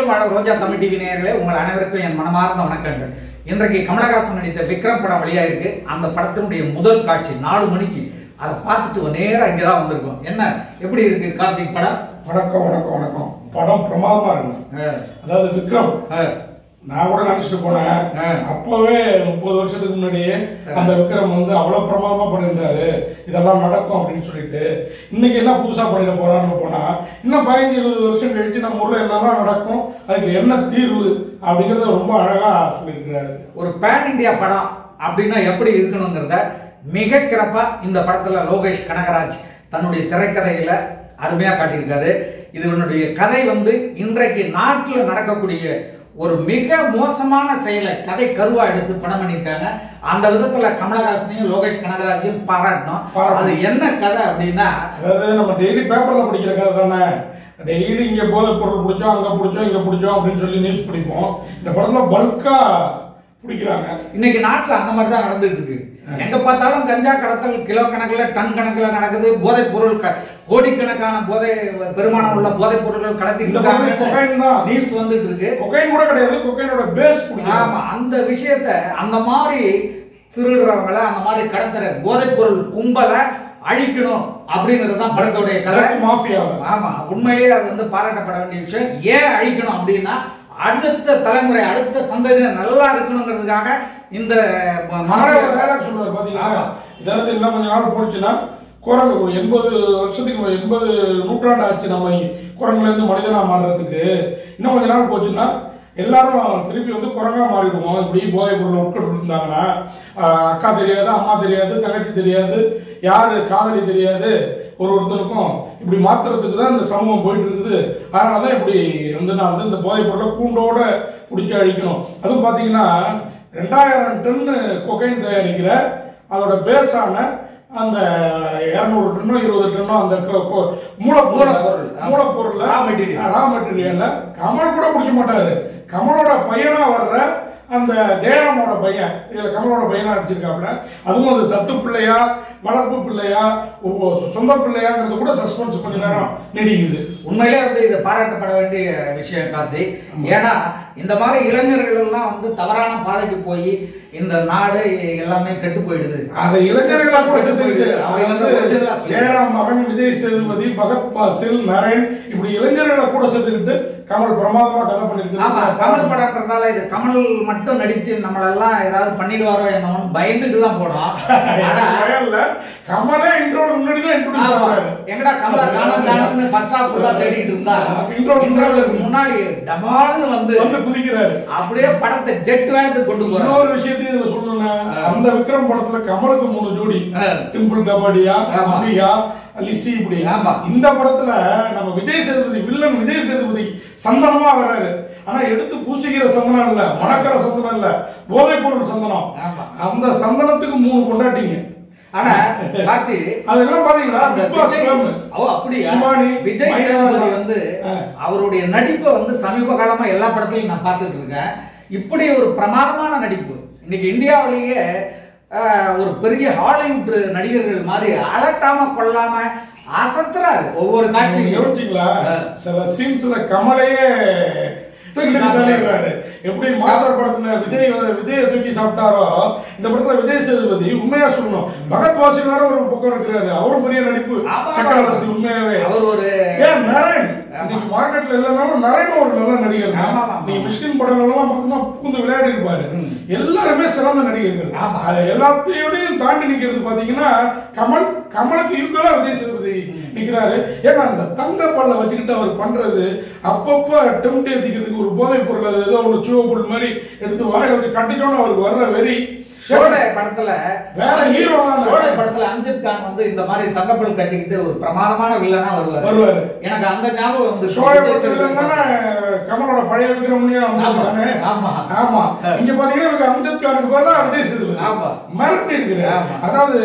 உலகெங்கிலும் வாழ ரோஜா தமிழ் டிவி நேயர்களே உங்கள் அனைவருக்கும் என் மனமார்ந்த வணக்கங்கள் இன்றைக்கு கமலஹாசன் நடித்த விக்ரம் படம் வெளியாயிருக்கு அந்த படத்தினுடைய முதல் காட்சி நாலு மணிக்கு அதை பார்த்துட்டு நேரா இங்கே தான் வந்திருக்கோம் என்ன எப்படி இருக்கு கார்த்திக் படம் வணக்கம் வணக்கம் வணக்கம் படம் பிரமாதமா இருக்கு அஹ், அதாவது விக்ரம் அஹ், நான் கூட நினைச்சிட்டு போனேன் ஆ. அப்பவே முப்பது வருஷத்துக்கு முன்னாடியே அந்த விக்ரம் வந்து அவ்வளவு பிரமாதமா பண்ணியிருந்தாரு இதெல்லாம் நடக்கும் அப்படின்னு சொல்லிட்டு இன்னைக்கு என்ன புதுசா பண்ணிட போறாருன்னு போனா இன்னும் பதினஞ்சு இருபது வருஷம் கழிச்சு நம்ம ஊர்ல என்னெல்லாம் நடக்கும் அதுக்கு என்ன தீர்வு அப்படிங்கறத ரொம்ப அழகா சொல்லியிருக்கிறாரு ஒரு பேன் இந்தியா படம் அப்படின்னா எப்படி இருக்கணுங்கிறத மிகச் சிறப்பா இந்த படத்துல லோகேஷ் கனகராஜ் தன்னுடைய திரைக்கதையில அருமையா காட்டியிருக்காரு இதனுடைய கதை வந்து இன்றைக்கு நாட்டில் நடக்கக்கூடிய ஒரு மிக மோசமான செயலை கதை கருவா எடுத்து படம் பண்ணியிருக்காங்க அந்த விதத்துல கமலஹாசனையும் லோகேஷ் கனகராஜையும் பாராட்டணும் பாராட்டணும். அது என்ன கதை அப்படின்னா அதாவது நம்ம டெய்லி பேப்பர்ல படிக்கிற கதை தானே டெய்லி இங்க போதைப் பொருள் பிடிச்சோம் அங்க பிடிச்சோம் இங்க பிடிச்சோம் அப்படின்னு சொல்லி நியூஸ் படிப்போம் இந்த படத்துல பல்கா பிடிக்கிறாங்க இன்னைக்கு நாட்டுல அந்த மாதிரி தான் நடந்துட்டு இருக்கு எங்க பார்த்தாலும் கஞ்சா கடத்தல் கிலோ கணக்குல டன் கணக்குல நடக்குது போதைப் பொருள் க- கோடிக்கணக்கான போதை பெருமானம் உள்ள போதைப் பொருட்கள் கடத்திட்டு இந்த மாதிரி cocaine தான். இருக்காங்க நியூஸ் வந்துட்டு இருக்கு கொக்கைன் கூட கிடையாது கொக்கைனோட பேஸ் பிடிக்கிறாங்க ஆமா அந்த விஷயத்த அந்த மாதிரி திருடுறவங்கள அந்த மாதிரி கடத்துற போதைப் பொருள் கும்பலை அழிக்கணும் அப்படிங்கிறது தான் படத்தோடைய கதை மாஃபியாவை ஆமா உண்மையிலேயே அது வந்து பாராட்டப்பட வேண்டிய விஷயம் ஏன் அழிக்கணும் அப்படின்னா அடுத்த தலைமுறை அடுத்த சந்ததியினர் நல்லா இருக்கணுங்கிறதுக்காக இந்த ம- நானே ஒரு மாநில- டைலாக் சொல்லுவார் பாத்தீங்களா ஆமா. இதாவது இன்னும் கொஞ்ச நாள் போச்சுன்னா குரங்கு ஒரு எண்பது வருஷத்துக்கு எண்பது நூற்றாண்டு ஆச்சு நம்ம குரங்குல இருந்து மனிதனா மாறுறதுக்கு இன்னும் கொஞ்ச நாள் போச்சுன்னா எல்லாரும் திருப்பி வந்து குரங்கா மாறிடுவோம் இப்படி போதைப் பொருள் உட்கொண்டு இருந்தாங்கன்னா ஆஹ், அக்கா தெரியாது அம்மா தெரியாது தங்கச்சி தெரியாது யாரு காதலி தெரியாது ஒரு ஒருத்தருக்கும் இப்படி மாத்துறதுக்கு தான் இந்த சமூகம் போயிட்டு இருக்குது அதனால தான் இப்படி வந்து நான் வந்து இந்த போதைப் பொருளை கூண்டோட பிடிச்சி அழிக்கணும் அதுவும் பார்த்தீங்கன்னா ரெண்டாயிரம் டன்னு கொகைன் தயாரிக்கிற அதோட பேஸான அந்த இருநூறு டன்னோ இருபது டன்னோ அந்த கொ- கொ- மூலப்பொருள் மூலப்பொருள், ஆமா. மூலப்பொருள் Raw material. ரா மெட்டீரியல்ல கமல் கூட பிடிக்க மாட்டாரு கமலோட பையனா வர்ற அந்த ஜெயராமோட பையன் இதுல கமலோட பையனா நடிச்சிருக்காப்ல அதுவும் அது தத்து பிள்ளையா வளர்ப்பு பிள்ளையா ஒ- ஒ- சொந்த பிள்ளையாங்கிறது கூட சஸ்பென்ஸ் கொஞ்ச நேரம் நீடிக்குது உண்மையிலே வந்து இது பாராட்டப்பட வேண்டிய விஷயம் கார்த்தி ஏன்னா இந்த மாதிரி இளைஞர்கள் எல்லாம் வந்து தவறான பாதைக்கு போய் இந்த நாடு எல்லாமே கெட்டு போயிடுது அதை இளைஞர்களை கூட கெட்டு சேர்த்துக்கிட்டு போயிடுது. அதை அவங்க வந்து வந்து original ஆ சொல்லி- ஜெயராம் மகன் விஜய் சேதுபதி பகத் பாசில் நரேன் இப்படி இளைஞர்களை கூட சேர்த்துக்கிட்டு கமல் பிரமாதமா கதை ஆமா கமல் பண்ணிருக்கு படம்ன்றதால இது கமல் மட்டும் நடிச்சு நம்மளெல்லாம் ஏதாவது பண்ணிடுவாரோ என்னன்னு பயந்துட்டு தான் போனோம் ஆனா இல்ல கமலே இன்றோட முன்னாடி தான் இன்ட்ரோடியூஸ் ஆமா. ஆகிறாரு எங்கடா கமலா காணும் காணும்னு ஃபர்ஸ்ட் ஹாஃப் ஃபுல்லா தேடிட்டு இருந்தா Intro- இன்டர்வலுக்கு முன்னாடி டபால்னு வந்து வந்து குதிக்கிறாரு அப்படியே படத்தை ஜெட் வேகத்துக்கு கொண்டு போறாரு இன்னொரு விஷயத்தையும் இதுல சொல்லணும்னா அந்த விக்ரம் படத்துல கமலுக்கு மூணு ஜோடி ஆ. டிம்பிள் கபாடியா ஆமா. அம்பியா லிசி இப்படி ஆமா. இந்த படத்துல நம்ம விஜய் சேதுபதி வில்லன் விஜய் சேதுபதி சந்தனமா வர்றாரு ஆனா எடுத்து பூசிக்கிற சந்தனம் இல்ல மணக்கிற சந்தனம் இல்ல போதைப் பொருள் சந்தனம் ஆமா. அந்த சந்தனத்துக்கு மூணு கொண்டாட்டிங்க ஆனா கார்த்தி அதெல்லாம் பாத்தீங்களா அந்த பிக் பாஸ் விஜய் film. ஓ அப்படியா சிவானி, விஜய் மைனா சேதுபதி தான். வந்து ஆ. அவருடைய நடிப்பை வந்து சமீப காலமா எல்லா படத்துலயும் நான் பார்த்துட்டு இருக்கேன் இப்படி ஒரு பிரமாதமான நடிப்பு இன்னைக்கு இந்தியாவிலேயே ஆ, ஒரு பெரிய ஹாலிவுட் நடிகர்கள் மாதிரி அலட்டாம கொள்ளாம அசத்துறாரு ஒவ்வொரு நீங்க காட்சியும் யோசிச்சீங்களா ஆ. சில சீன்ஸ்ல கமலையே தூக்கி தூக்கி சாப்பிட்டாரு. தள்ளிடுறாரு எப்படி மாஸ்டர் படத்துல விஜய் வந்து விஜய தூக்கி சாப்பிட்டாரோ இந்த படத்துல விஜய் சேதுபதி உண்மையா சொல்லணும் பகத் வாசி வேற ஒரு பக்கம் இருக்கிறாரு அவரும் பெரிய நடிப்பு ஆமா. சக்கரவர்த்தி உண்மையாவே அவர் ஒரு ஏன் நரேன் ஆமா. இன்னைக்கு மார்க்கெட்ல இல்லைனாலும் நரேன் ஒரு நல்ல நடிகர் ஆமா, தான் ஆமா. நீங்க மிஷ்கின் படங்கள் எல்லாம் பார்த்தீங்கன்னா பூந்து விளையாடி இருப்பாரு எல்லாருமே சிறந்த நடிகர்கள் ஆமா. அது எல்லாத்தையும் தாண்டி நிக்கிறது பாத்தீங்கன்னா கமல் கமலுக்கு ஈக்குவலா விஜய் சேதுபதி நிக்கிறாரு ஏன்னா அந்த தங்க பல்ல வச்சுக்கிட்டு அவர் பண்றது அப்பப்ப டெம்ட் ஏத்திக்கிறதுக்கு ஒரு போதைப் பொருள் அது ஏதோ ஒன்று சூவ பொருள் மாதிரி எடுத்து வாயில வச்சு கட்டிச்சோன்னு அவருக்கு வர்ற வெறி சோழை படத்துல வேற hero தான் சோழை படத்துல அம்ஜத் கான் வந்து இந்த மாதிரி தங்கப்பல் கட்டிக்கிட்டு ஒரு பிரமாதமான வில்லனா வருவாரு வருவாரு எனக்கு அந்த ஞாபகம் வந்து சோழ படத்துல தானே கமலோட பழைய விக்ரமணியும் ஆமா. தானே ஆமா. ஆமா இங்க பாத்தீங்கன்னா இவருக்கு அம்ஜத் கானுக்கு பதிலா விஜய் சேதுபதி ஆமா. மிரட்டி இருக்குது ஆமா. அதாவது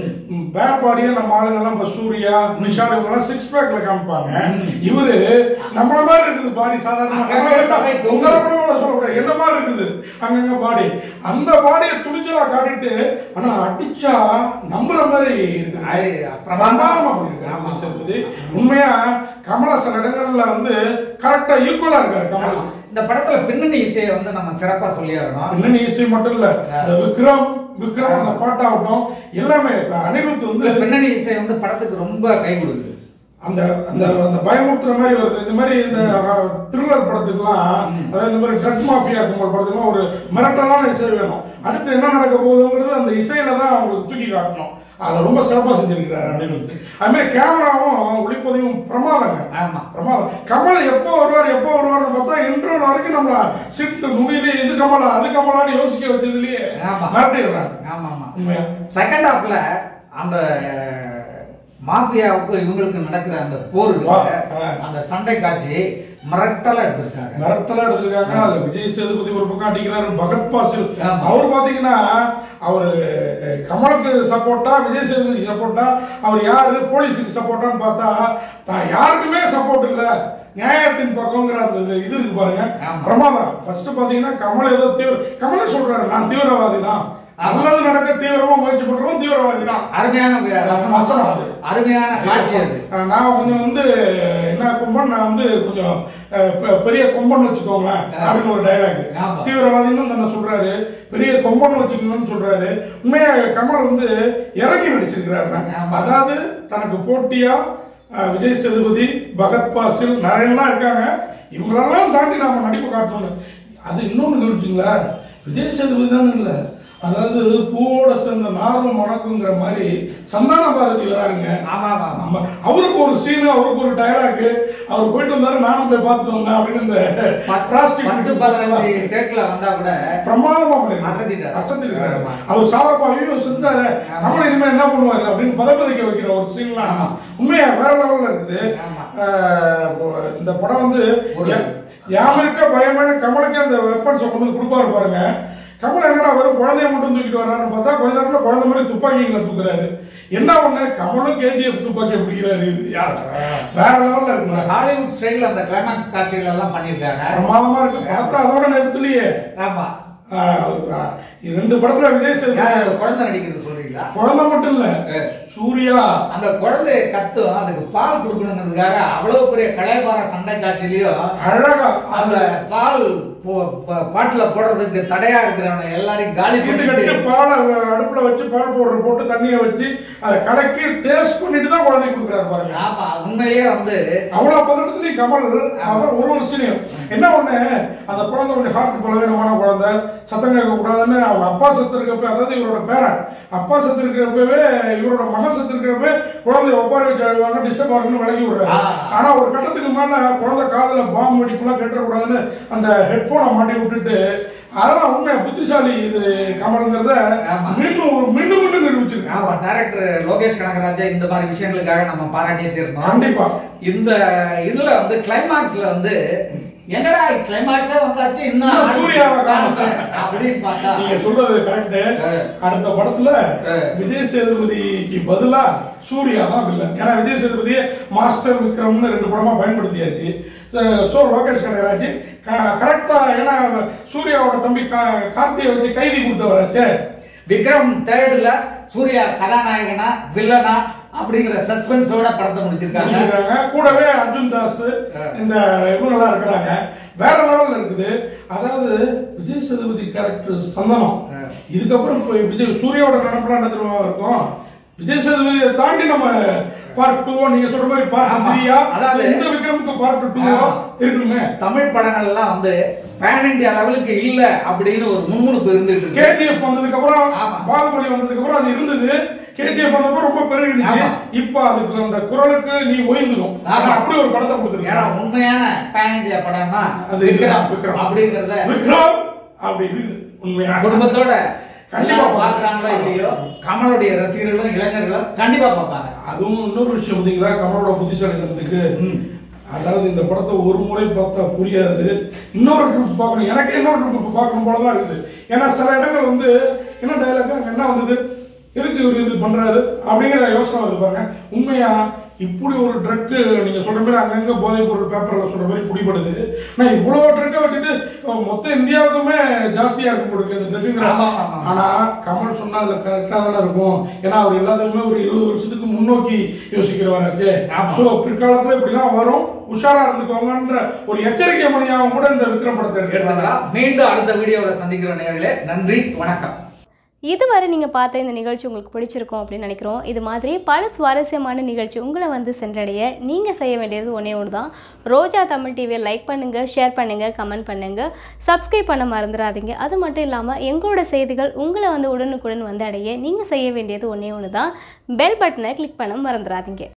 பேர் பாடியா நம்ம ஆளுங்க எல்லாம் இப்ப சூர்யா நிஷால் இவங்க எல்லாம் சிக்ஸ் பேக்ல காமிப்பாங்க இவரு நம்மள மாதிரி இருக்குது பாடி சாதாரண அங்கங்க சதை தொங்குது. உங்களை கூட இவ்வளவு சொல்லக்கூடாது என்ன மாதிரி இருக்குது அங்கங்க பாடி அந்த பாடியை துணிச்சலா காட்டிட்டு ஆனா அடிச்சா நம்புற மாதிரி இருக்குது அது பிரமாதமா பிரமாதமா பண்ணிருக்காரு விஜய் சேதுபதி. பத்தி உண்மையா கமலா சில இடங்கள்ல வந்து கரெக்டா ஈக்குவலா இருக்காரு கமல் இந்த படத்துல பின்னணி இசையை வந்து நம்ம சிறப்பா சொல்லிடணும் பின்னணி இசை மட்டும் இல்ல இந்த விக்ரம் விக்ரம் அந்த பாட்டாகட்டும் எல்லாமே இப்ப அனிருத் வந்து பின்னணி இசை வந்து படத்துக்கு ரொம்ப கை கொடுக்குது அந்த அந்த அந்த பயமுறுத்துற மாதிரி வருது இந்த மாதிரி இந்த த்ரில்லர் படத்துக்குலாம் அதாவது இந்த மாதிரி ட்ரக் மாஃபியா கும்பல் படத்துக்குலாம் ஒரு மிரட்டலான இசை வேணும் அடுத்து என்ன நடக்க போகுதுங்கிறது அந்த இசையில தான் அவங்களுக்கு தூக்கி காட்டணும் அதை ரொம்ப சிறப்பா செஞ்சிருக்கிறாரு அனிருத் அது மாதிரி கேமராவும் ஒளிப்பதிவும் பிரமாதங்க ஆமா பிரமாதம் கமல் எப்போ வருவார் எப்போ வருவார்னு பார்த்தா இன்டர்வல் வரைக்கும் நம்மள சிட்டு நுனியிலே இது கமலா அது கமலான்னு யோசிக்க வச்சதுலயே ஆமா. மிரட்டிடுறாங்க ஆமா ஆமா உண்மையா செகண்ட் ஹாஃப்ல அந்த மாஃபியாவுக்கும் இவங்களுக்கு நடக்கிற அந்த போர் வா, இருக்குல்ல, ஆ. அந்த சண்டை காட்சி மிரட்டலா எடுத்திருக்காங்க மிரட்டலா எடுத்திருக்காங்க அதுல விஜய் சேதுபதி ஒரு பக்கம் அடிக்கிறாரு பகத் பாசில் ஆமா. அவர் பாத்தீங்கன்னா அவரு அஹ், கமலுக்கு சப்போர்ட்டா விஜய் சேதுபதி சப்போர்ட்டா அவர் யாரு போலீஸுக்கு சப்போர்ட்டான்னு பார்த்தா தான் யாருக்குமே சப்போர்ட் இல்ல நியாயத்தின் பக்கம்ங்கிற அந்த இது- இது இருக்கு பாருங்க ஆமா. பிரமாதம் ஃபர்ஸ்ட் பாத்தீங்கன்னா கமல் ஏதோ தீவிர கமலே சொல்றாரு நான் தீவிரவாதி தான் ஆமா. நல்லது நடக்க தீவிரமா முயற்சி பண்றவன் தீவிரவாதி தான் அருமையான வசனம் வசனம் அது. அருமையான காட்சி அது அஹ் நான் கொஞ்சம் வந்து என்ன கும்பன் நான் வந்து கொஞ்சம் அஹ், பெ- பெரிய கொம்பன் வச்சுக்கோங்களேன் அப்படின்னு ஒரு டைலாக் ஆமா. தீவிரவாதின்னு தன்னை சொல்றாரு பெரிய கொம்பன் வச்சுக்கோங்கன்னு சொல்றாரு உண்மையா கமல் வந்து இறங்கி நடிச்சிருக்கிறாரு ஆமா. அதாவது தனக்கு போட்டியா அஹ், விஜய் சேதுபதி பகத் பாசில் நிறையலாம் இருக்காங்க இவங்களெல்லாம் தாண்டி நாம நடிப்பு காட்டணும்னு அது இன்னொன்னு கவனிச்சிங்களா விஜய் சேதுபதி தான் இல்லை அதாவது பூவோட சேர்ந்த நாரும் மணக்குங்கிற மாதிரி சந்தான பாரதி வராருங்க ஆமா ஆமா ஆமா ஆமா. அவருக்கு ஒரு சீனு அவருக்கு ஒரு டயலாக் அவர் போயிட்டு வந்தாரு நானும் போய் பார்த்துட்டு வந்தேன் அப்படின்னு இந்த பத்து prostitute பதினஞ்சு டேக்ல வந்தா கூட பிரமாதமா பண்ணிருக்காரு. அசத்திட்டாரு. அசத்திருக்காரு. ஆமா. அவர் சாரப்பா ஐயோ செஞ்சாரு கமல் இனிமே என்ன பண்ணுவாரு அப்படின்னு பதப்பதைக்க வைக்கிற ஒரு சீன்லாம் உண்மையா வேற லெவல்ல இருக்குது ஆமா. ஆஹ் இந்த படம் வந்து ஒரு- யா- யாமிருக்க பயமான கமலுக்கு அந்த வெப்பன்ஸ் கொண்டு வந்து கொடுப்பாரு பாருங்க கமல் என்னடா வெறும் குழந்தைய மட்டும் தூக்கிட்டு வர்றாருன்னு பார்த்தா கொஞ்ச நேரத்துல குழந்தை மாதிரி துப்பாக்கிங்களை தூக்குறாரு என்ன ஒண்ணு கமலும் கேஜிஎஃப் துப்பாக்கி பிடிக்கிறாரு யார் வேற லெவல்ல இருக்கு ஹாலிவுட் ஸ்டைல்ல அந்த கிளைமாக்ஸ் காட்சிகள் எல்லாம் பண்ணிருக்காங்க பிரமாதமா இருக்கு படத்தை அதோட நேரத்திலேயே ஆமா ஆஹ், ஆஹ், இது ரெண்டு படத்துல விஜய் யார் சேதுபதி அந்த குழந்தை நடிக்கிறது சொல்றீங்களா குழந்தை மட்டும் இல்ல ஏ. சூர்யா அந்த குழந்தை கத்தும் அதுக்கு பால் கொடுக்கணுங்கிறதுக்காக அவ்வளவு பெரிய கலைபார சண்டை காட்சியிலயும் அழகா அந்த பால் போ- ப- பாட்டுல போடுறதுக்கு தடையா இருக்கிறவன எல்லாரையும் காலி வீட்டு கட்டி பண்ணிட்டு பாலை அடுப்புல வச்சு பால் பவுடர் போட்டு தண்ணியை வச்சு அதை கலக்கி டேஸ்ட் பண்ணிட்டு தான் குழந்தை கொடுக்குறாரு பாருங்க ஆமா உண்மையிலேயே வந்து அவ்வளவு பதட்டத்துலயும் கமல் அவர் ஒரு ஒரு சீனியம் என்ன ஒண்ணு அந்த குழந்தை கொஞ்சம் ஹார்ட் பலவீனமான குழந்தை சத்தம் கேட்க கூடாதுன்னு அவங்க அப்பா சத்து இருக்கப்ப அதாவது இவரோட பேரன் அப்பா சத்து இருக்கிறப்பவே இவரோட மகன் சத்து இருக்கிறப்ப குழந்தைய ஒப்பாரி வச்சு அழுவாங்க டிஸ்டர்ப் ஆகணும்னு விலகி விடுறாரு ஆ. ஆனா ஒரு கட்டத்துக்கு மேல குழந்தை காதுல பாம்பு வெடிப்புலாம் கேட்டக்கூடாதுன்னு அந்த ஹெட்போனை மாட்டி விட்டுட்டு அதெல்லாம் உண்மை புத்திசாலி இது கமல்ங்கிறத ஆமா. மீண்டும் ஒரு மீண்டும் மீண்டும் நிரூபிச்சிருக்காங்க ஆமா டைரக்டர் லோகேஷ் கனகராஜா இந்த மாதிரி விஷயங்களுக்காக நம்ம பாராட்டியே தீரணும் கண்டிப்பா இந்த இதுல வந்து கிளைமாக்ஸ்ல வந்து என்னடா கிளைமாக்ஸா வந்தாச்சு இன்னும் இன்னும் சூர்யாவை ஆடு காணோம். அப்படின்னு பார்த்தா நீங்க சொல்றது கரெக்ட் ஆ. அடுத்த அடுத்த படத்துல ஆ. விஜய் சேதுபதிக்கு பதிலா சூர்யா தான் வில்லன் ஏன்னா விஜய் சேதுபதியை மாஸ்டர் விக்ரம்னு ரெண்டு படமா பயன்படுத்தியாச்சு சோ லோகேஷ் கனகராஜ் கரெக்டா ஏன்னா சூர்யாவோட தம்பி கா- கார்த்தியை வச்சு கைதி கொடுத்தவராச்சே விக்ரம் தேர்ட்ல சூர்யா கதாநாயகனா வில்லனா அப்படிங்கிற சஸ்பென்ஸோட படத்தை முடிச்சிருக்காங்க முடிச்சிருக்காங்க. கூடவே அர்ஜுன் தாஸ் இந்த இவங்கெல்லாம் இருக்கிறாங்க வேற லெவல்ல இருக்குது அதாவது விஜய் சேதுபதி கேரக்டர் சந்தனம் ஆ. இதுக்கப்புறம் இப்போ விஜய் சூர்யாவோட நினைப்பெல்லாம் என்ன தெரியுமா இருக்கும் விஜய் சேதுபதியை தாண்டி நம்ம பார்ட் டூ நீங்க சொல்ற மாதிரி பார்ட் ஆமா. த்ரீயா அதாவது- இந்த விக்ரமுக்கு பார்ட் டூ ஆமா. இருக்கணுமே தமிழ் படங்கள்லாம் வந்து பேன் இந்தியா லெவலுக்கு இல்ல அப்படின்னு ஒரு முன்முணுப்பு இருந்துட்டு இருக்கு கேஜிஎஃப் வந்ததுக்கு அப்புறம் ஆமா. பாகுபலி வந்ததுக்கு அப்புறம் அது இருந்தது கேஜிஎஃப் வந்தப்போ ரொம்ப பெருகிடுச்சு ஆமா. இப்ப அதுக்கு அந்த குரலுக்கு நீ ஓய்ந்துடும் ஆமா. அப்படி ஒரு படத்தை ஏன்னா கொடுத்துருக்காங்க உண்மையான பேன் இந்தியா படம்னா அது விக்ரம் விக்ரம். அப்படிங்கறத விக்ரம் அப்படி இருக்குது உண்மையா குடும்பத்தோட கண்டிப்பா எல்லாரும் பாக்குறாங்களோ இல்லையோ கமலுடைய ரசிகர்களும் இளைஞர்களும் கண்டிப்பா பார்ப்பாங்க அதுவும் இன்னொரு விஷயம் பார்த்தீங்களா கமலோட புத்திசாலித்தனத்துக்கு அதாவது இந்த படத்தை ஒரு முறை பார்த்தா புரியாது இன்னொரு ட்ரிப் பார்க்கணும் எனக்கு இன்னொரு ட்ரிப் பார்க்கணும் போல தான் இருக்குது ஏன்னா சில இடங்கள் வந்து என்ன டைலாக் அங்க என்ன வந்தது எதுக்கு இவர் இது பண்றாரு அப்படிங்கிற யோசனை வருது பாருங்க உண்மையா இப்படி ஒரு ட்ரக் நீங்க சொல்ற மாதிரி அங்கங்க போதைப் பொருள் பேப்பர்ல சொல்ற மாதிரி பிடிபடுது நான் இவ்வளவு ட்ரக்கை வச்சுட்டு அஹ், மொத்த இந்தியாவுக்குமே ஜாஸ்தியா இருக்கும் போல இருக்கு இந்த ட்ரக்குங்கிற ஆமா, ஆமா. ஆனா கமல் சொன்னா அதுல கரெக்டா தானே இருக்கும் ஏன்னா அவர் எல்லாத்தையுமே ஒரு இருபது வருஷத்துக்கு முன்னோக்கி யோசிக்கிறவராச்சு ஆமா. சோ பிற்காலத்துல இப்படிலாம் வரும் உஷாரா இருந்துக்கோங்கன்ற ஒரு எச்சரிக்கை மணியாகவும் கூட இந்த விக்ரம் படத்தை எடுத்துக்கலாம் எடுத்துக்கலாம் மீண்டும் அடுத்த வீடியோவில் சந்திக்கிற நேர்களே நன்றி வணக்கம் இதுவரை நீங்கள் பார்த்த இந்த நிகழ்ச்சி உங்களுக்கு பிடிச்சிருக்கும் அப்படின்னு நினைக்கிறோம் இது மாதிரி பல சுவாரஸ்யமான நிகழ்ச்சி உங்களை வந்து சென்றடைய நீங்கள் செய்ய வேண்டியது ஒன்றே ஒன்று தான் ரோஜா தமிழ் டிவியை லைக் பண்ணுங்கள் ஷேர் பண்ணுங்கள் கமெண்ட் பண்ணுங்கள் சப்ஸ்கிரைப் பண்ண மறந்துடாதீங்க அது மட்டும் இல்லாமல் எங்களோட செய்திகள் உங்களை வந்து உடனுக்குடன் வந்து அடைய நீங்கள் செய்ய வேண்டியது ஒன்றே ஒன்று தான் பெல் பட்டனை கிளிக் பண்ண மறந்துடாதீங்க